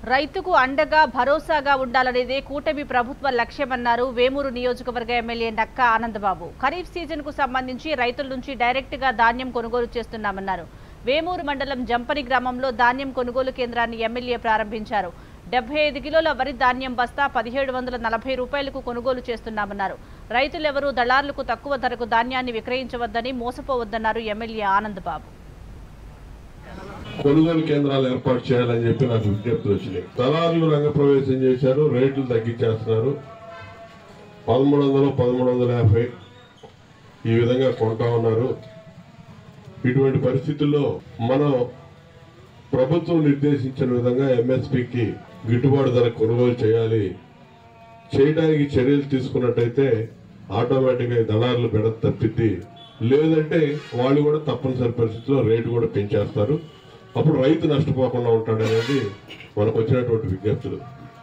రైతుకు అండగా భరోసాగా ఉండాలనేదే కూటమి ప్రభుత్వ లక్ష్యమన్నారు వేమూరు నియోజకవర్గ ఎమ్మెల్యే నక్క ఆనందబాబు ఖరీఫ్ సీజన్ కు సంబంధించి రైతుల నుంచి డైరెక్ట్ గా ధాన్యం కొనుగోలు చేస్తున్నామన్నారు వేమూరు మండలం జంపని గ్రామంలో ధాన్యం కొనుగోలు కేంద్రాన్ని ఎమ్మెల్యే ప్రారంభించారు డెబ్బై ఐదు కిలోల వరి ధాన్యం బస్తా పదిహేడు వందల నలభై రూపాయలకు కొనుగోలు చేస్తున్నామన్నారు రైతులెవరూ దళారులకు తక్కువ ధరకు ధాన్యాన్ని విక్రయించవద్దని మోసపోవద్దన్నారు ఎమ్మెల్యే ఆనందబాబు కొనుగోలు కేంద్రాలు ఏర్పాటు చేయాలని చెప్పి నాకు విజ్ఞప్తులు వచ్చినాయి దళారులు రంగప్రవేశం చేశారు రేట్లు తగ్గించేస్తున్నారు పదమూడు వందలు పదమూడు వందల యాభై ఈ విధంగా కొంటా ఉన్నారు ఇటువంటి పరిస్థితుల్లో మనం ప్రభుత్వం నిర్దేశించిన విధంగా ఎంఎస్పికి గిట్టుబాటు ధర కొనుగోలు చేయాలి చేయడానికి చర్యలు తీసుకున్నట్టయితే ఆటోమేటిక్గా ఈ దళారులు బెడ తప్పిద్ది లేదంటే వాళ్ళు కూడా తప్పనిసరి పరిస్థితుల్లో రేటు కూడా పెంచేస్తారు అప్పుడు రైతు నష్టపోకుండా ఉంటాడు అనేది మనకు వచ్చినటువంటి విజ్ఞప్తులు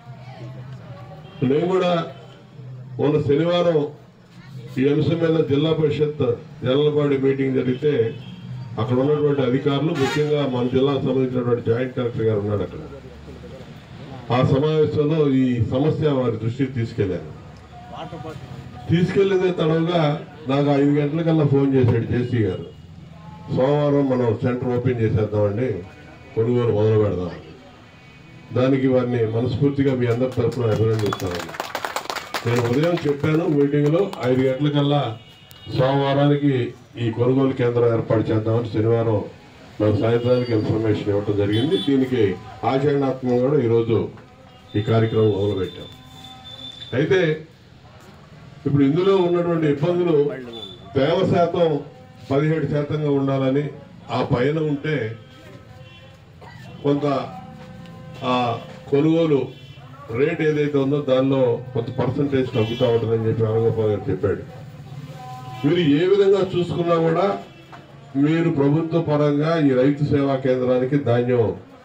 నేను కూడా మొన్న శనివారం ఈ అంశం మీద జిల్లా పరిషత్ జనలపాడి మీటింగ్ జరిగితే అక్కడ ఉన్నటువంటి అధికారులు ముఖ్యంగా మన జిల్లాకు సంబంధించినటువంటి జాయింట్ కలెక్టర్ గారు ఉన్నాడు అక్కడ ఆ సమావేశంలో ఈ సమస్య వారి దృష్టికి తీసుకెళ్లాను తీసుకెళ్లేదే తడవుగా నాకు ఐదు గంటలకల్లా ఫోన్ చేశాడు జేసీ గారు సోమవారం మనం సెంటర్ ఓపెన్ చేసేద్దామండి కొనుగోలు మొదలు పెడదాం దానికి వారిని మనస్ఫూర్తిగా మీ అందరి తరఫున అభినందిస్తానండి నేను ఉదయం చెప్పాను మీటింగ్లో ఐదు గంటలకల్లా సోమవారానికి ఈ కొనుగోలు కేంద్రం ఏర్పాటు చేద్దామని శనివారం నాకు సాయంత్రానికి ఇన్ఫర్మేషన్ ఇవ్వడం జరిగింది దీనికి ఆచరణాత్మకంగా కూడా ఈరోజు ఈ కార్యక్రమం మొదలుపెట్టాం అయితే ఇప్పుడు ఇందులో ఉన్నటువంటి ఇబ్బందులు తేమ శాతం పదిహేడు శాతంగా ఉండాలని ఆ పైన ఉంటే కొంత ఆ కొనుగోలు రేట్ ఏదైతే ఉందో దానిలో కొంత పర్సంటేజ్ తగ్గుతూ ఉంటుందని చెప్పి రామగోపాల్ గారు చెప్పాడు మీరు ఏ విధంగా చూసుకున్నా కూడా మీరు ప్రభుత్వ పరంగా ఈ రైతు సేవా కేంద్రానికి ధాన్యం